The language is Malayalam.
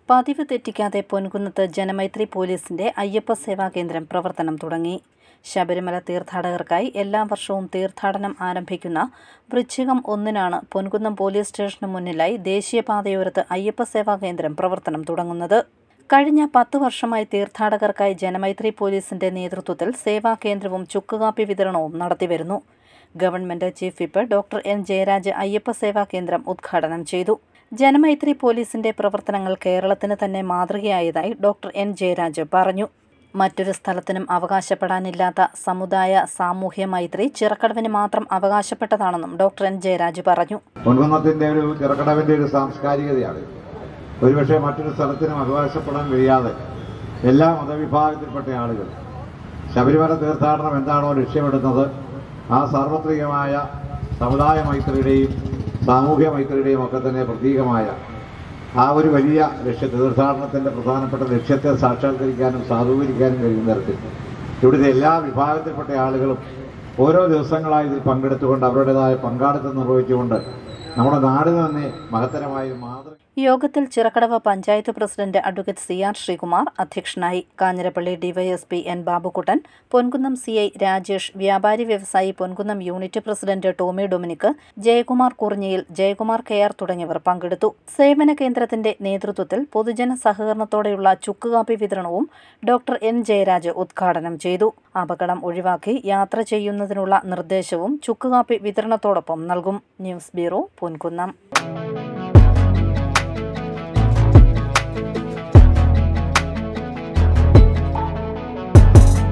പതിവ് തെറ്റിക്കാതെ പൊൻകുന്നത്ത് ജനമൈത്രി പോലീസിന്റെ അയ്യപ്പ സേവാ കേന്ദ്രം പ്രവർത്തനം തുടങ്ങി ശബരിമല തീർത്ഥാടകർക്കായി എല്ലാ വർഷവും തീർത്ഥാടനം ആരംഭിക്കുന്ന വൃശ്ചികം ഒന്നിനാണ് പൊൻകുന്നം പോലീസ് സ്റ്റേഷന് മുന്നിലായി ദേശീയപാതയോരത്ത് അയ്യപ്പ സേവാ കേന്ദ്രം പ്രവർത്തനം തുടങ്ങുന്നത് കഴിഞ്ഞ പത്ത് വർഷമായി തീർത്ഥാടകർക്കായി ജനമൈത്രി പോലീസിന്റെ നേതൃത്വത്തിൽ സേവാ കേന്ദ്രവും ചുക്കുകാപ്പി വിതരണവും നടത്തിവരുന്നു government chief whip doctor N Jayaraj Ayyappa സേവാ കേന്ദ്രം ഉദ്ഘാടനം ചെയ്തു ജനമൈത്രി പോലീസിന്റെ പ്രവർത്തനങ്ങൾ കേരളത്തിന് തന്നെ മാതൃകയായതായി ഡോക്ടർ എൻ ജയരാജ് പറഞ്ഞു മറ്റൊരു സ്ഥലത്തിനും അവകാശപ്പെടാനില്ലാത്ത സമുദായ സാമൂഹ്യ മൈത്രി ചിറക്കടവിന് മാത്രം അവകാശപ്പെട്ടതാണെന്നും ഡോക്ടർ എൻ ജയരാജ് പറഞ്ഞു പൊൻകുന്നത്തിന്റെ ഒരു ചിറക്കടവിന്റെ ഒരു സാംസ്കാരികതയാണ് ഒരുപക്ഷെ മറ്റൊരു സ്ഥലത്തിനും അവകാശപ്പെടാൻ കഴിയാതെ എല്ലാ മതവിഭാഗത്തിൽപ്പെട്ട ആളുകൾ ശബരിമല തീർത്ഥാടനം എന്താണോ ലക്ഷ്യമിടുന്നത് ആ സാർവത്രികമായ സമുദായ മൈത്രിയുടെയും സാമൂഹ്യ മൈത്രിയുടെയും ഒക്കെ തന്നെ പ്രതീകമായ ആ ഒരു വലിയ ലക്ഷ്യ തീർത്ഥാടനത്തിന്റെ പ്രധാനപ്പെട്ട ലക്ഷ്യത്തെ സാക്ഷാത്കരിക്കാനും സാധൂകരിക്കാനും കഴിയുന്ന തരത്തിൽ ഇവിടുത്തെ എല്ലാ വിഭാഗത്തിൽപ്പെട്ട ആളുകളും ഓരോ ദിവസങ്ങളായി ഇതിൽ പങ്കെടുത്തുകൊണ്ട് അവരുടേതായ പങ്കാളിത്തം നിർവഹിച്ചുകൊണ്ട് നമ്മുടെ നാടിന് തന്നെ മഹത്തരമായ ഒരു മാതൃക യോഗത്തിൽ Chirakkadavu panchayat president advocate C R Sreekumar അധ്യക്ഷനായി Kanjirappally DYSP N Babukuttan Ponkunnam C I Rajesh വ്യാപാരി വ്യവസായി Ponkunnam unit president Tommy Dominic Jayakumar കുറിഞ്ഞിയിൽ ജയകുമാർ കെ ആർ തുടങ്ങിയവർ പങ്കെടുത്തു സേവന കേന്ദ്രത്തിന്റെ നേതൃത്വത്തിൽ പൊതുജന സഹകരണത്തോടെയുള്ള ചുക്കുകാപ്പി വിതരണവും ഡോക്ടർ എൻ ജയരാജ് ഉദ്ഘാടനം ചെയ്തു അപകടം ഒഴിവാക്കി യാത്ര ചെയ്യുന്നതിനുള്ള നിർദ്ദേശവും ചുക്കുകാപ്പി വിതരണത്തോടൊപ്പം നൽകും ന്യൂസ് ബ്യൂറോ പൊൻകുന്നം